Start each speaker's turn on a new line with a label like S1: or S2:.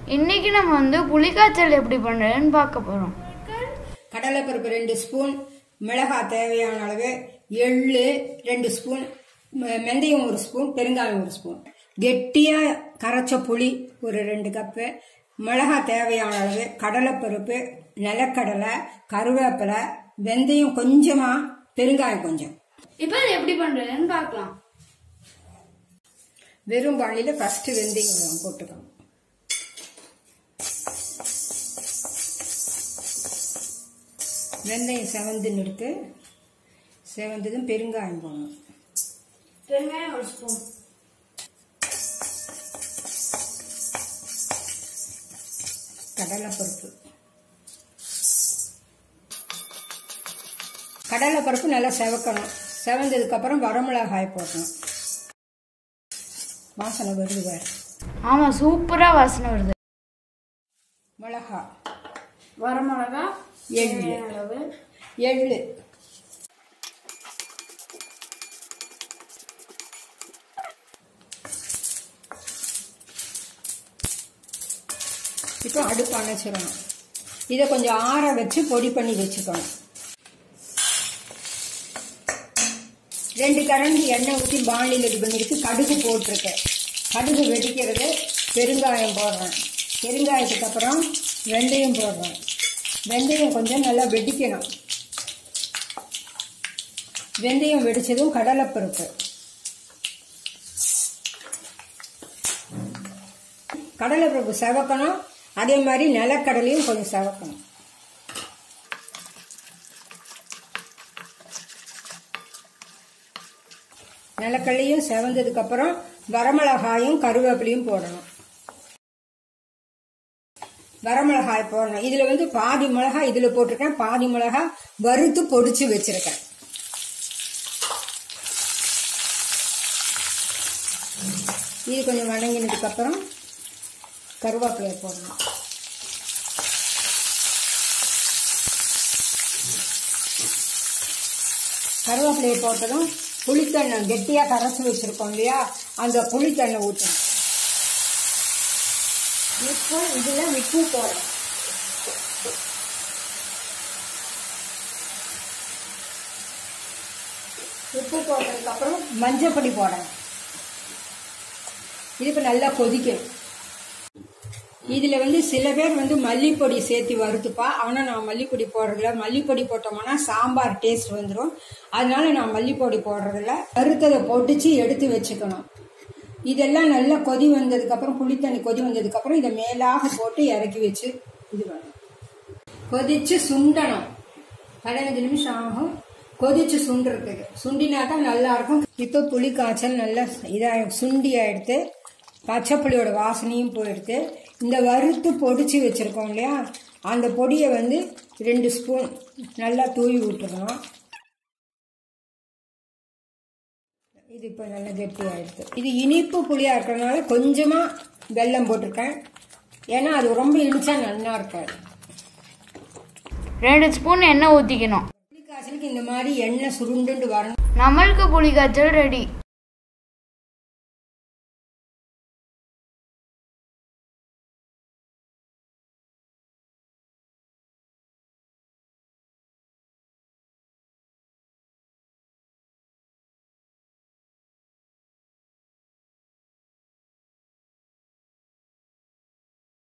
S1: இன்னைக்கு நம்ம வந்து புளிக்காய்ச்சல் எப்படி பண்றதுன்னு பார்க்க போறோம்
S2: கடலைப்பருப்பு ரெண்டு ஸ்பூன் மிளகாய் தேவையான அளவு எள்ளு ரெண்டு ஸ்பூன் ம- வெந்தயம் ஒரு ஸ்பூன் பெருங்காயம் ஒரு ஸ்பூன் கெட்டியாக கரைச்ச புளி ஒரு ரெண்டு கப்பு மிளகாய் தேவையான அளவு கடலைப்பருப்பு நிலக்கடலை கருவேப்பிலை வெந்தயம் கொஞ்சமாக பெருங்காயம் கொஞ்சம்
S1: இப்போ இது எப்படி பண்றதுன்னு பார்க்கலாம்
S2: வெறும் பாலியில் ஃபஸ்ட்டு வெந்தயம் போட்டுக்கணும் வெந்தயம் செவந்துன்னு எடுத்து செவந்ததும் பெருங்காயம் போடணும்
S1: பெருங்காயம் ஒரு ஸ்பூன்
S2: கடலைப்பருப்பு கடலைப்பருப்பு நல்லா செவக்கணும் செவந்ததுக்கப்புறம் வரமிளகாய் போடணும் வாசனை வருது வேறு
S1: ஆமா சூப்பரா வாசனை வருது
S2: மிளகா
S1: வரமிளகா
S2: எள்ளு
S1: அளவு
S2: எள்ளு இப்போ அடுப்பு அணைச்சிடணும் இதை கொஞ்சம் ஆற வச்சு பொடி பண்ணி வச்சுக்கணும் ரெண்டு கரண்டி எண்ணெய் ஊற்றி பாண்டியில் இது பண்ணிருக்கு கடுகு போட்டிருக்கேன் கடுகு வெடிக்கிறது பெருங்காயம் போடுறேன் பெருங்காயத்துக்கு அப்புறம் வெந்தயம் போடுறேன் வெந்தயம் கொஞ்சம் நல்லா வெடிக்கணும் வெந்தயம் வெடிச்சதும் கடலைப்பருப்பு கடலைப்பருப்பு செவக்கணும் அதே மாதிரி நிலக்கடலையும் கொஞ்சம் செவக்கணும் நிலக்கடலையும் செவந்ததுக்கு அப்புறம் வரமிளகாயும் கருவேப்பிலையும் போடணும் வரமிளகாய் போடணும் இதுல வந்து பாதி மிளகாய் இதுல போட்டிருக்கேன் பாதி மிளகாய் வறுத்து பொடிச்சு வச்சிருக்கேன் இது கொஞ்சம் வணங்கினதுக்கு அப்புறம் கருவேப்பிலையை போடணும் கருவேப்பிலையை போட்டதும் புளித்தண்ணை கெட்டியாக கரைச்சி வச்சிருக்கோம் இல்லையா அந்த புளித்தண்ணை ஊற்றணும் இப்போ இதில் உப்பு போடணும் உப்பு போட்டதுக்கப்புறம் மஞ்சப்பொடி போடணும் இது இப்போ நல்லா கொதிக்கணும் இதில் வந்து சில பேர் வந்து மல்லிப்பொடி சேர்த்து வறுத்துப்பா ஆனால் நான் மல்லிப்பொடி போடுறதில்ல மல்லிப்பொடி போட்டோம்னா சாம்பார் டேஸ்ட் வந்துடும் அதனால நான் மல்லிப்பொடி போடுறதில்ல வறுத்ததை பொடிச்சு எடுத்து வச்சுக்கணும் இதெல்லாம் நல்லா கொதி வந்ததுக்கப்புறம் புளித்தண்ணி கொதி வந்ததுக்கப்புறம் இதை மேலாக போட்டு இறக்கி வச்சு இது பண்ணணும் கொதிச்சு சுண்டணும் பதினஞ்சு நிமிஷம் ஆகும் கொதிச்சு சுண்டுறதுக்கு சுண்டினா தான் நல்லா இருக்கும் இப்போ புளி காய்ச்சல் நல்லா இதாக சுண்டி எடுத்து பச்சை புளியோட வாசனையும் போயிடுத்து இந்த வறுத்து பொடிச்சு வச்சிருக்கோம் இல்லையா அந்த பொடியை வந்து ரெண்டு ஸ்பூன் நல்லா தூவி விட்டுறணும் இது இப்போ நல்லா கெட்டியாயிடுது இது இனிப்பு புளியாக இருக்கிறதுனால கொஞ்சமாக வெல்லம் போட்டிருக்கேன் ஏன்னா அது ரொம்ப இனிச்சா நல்லா இருக்காது
S1: ரெண்டு ஸ்பூன் எண்ணெய் ஊத்திக்கணும்
S2: புளி காய்ச்சலுக்கு இந்த மாதிரி எண்ணெய் சுருண்டுண்டு வரணும்
S1: நம்மளுக்கு புளிக்காய்ச்சல் ரெடி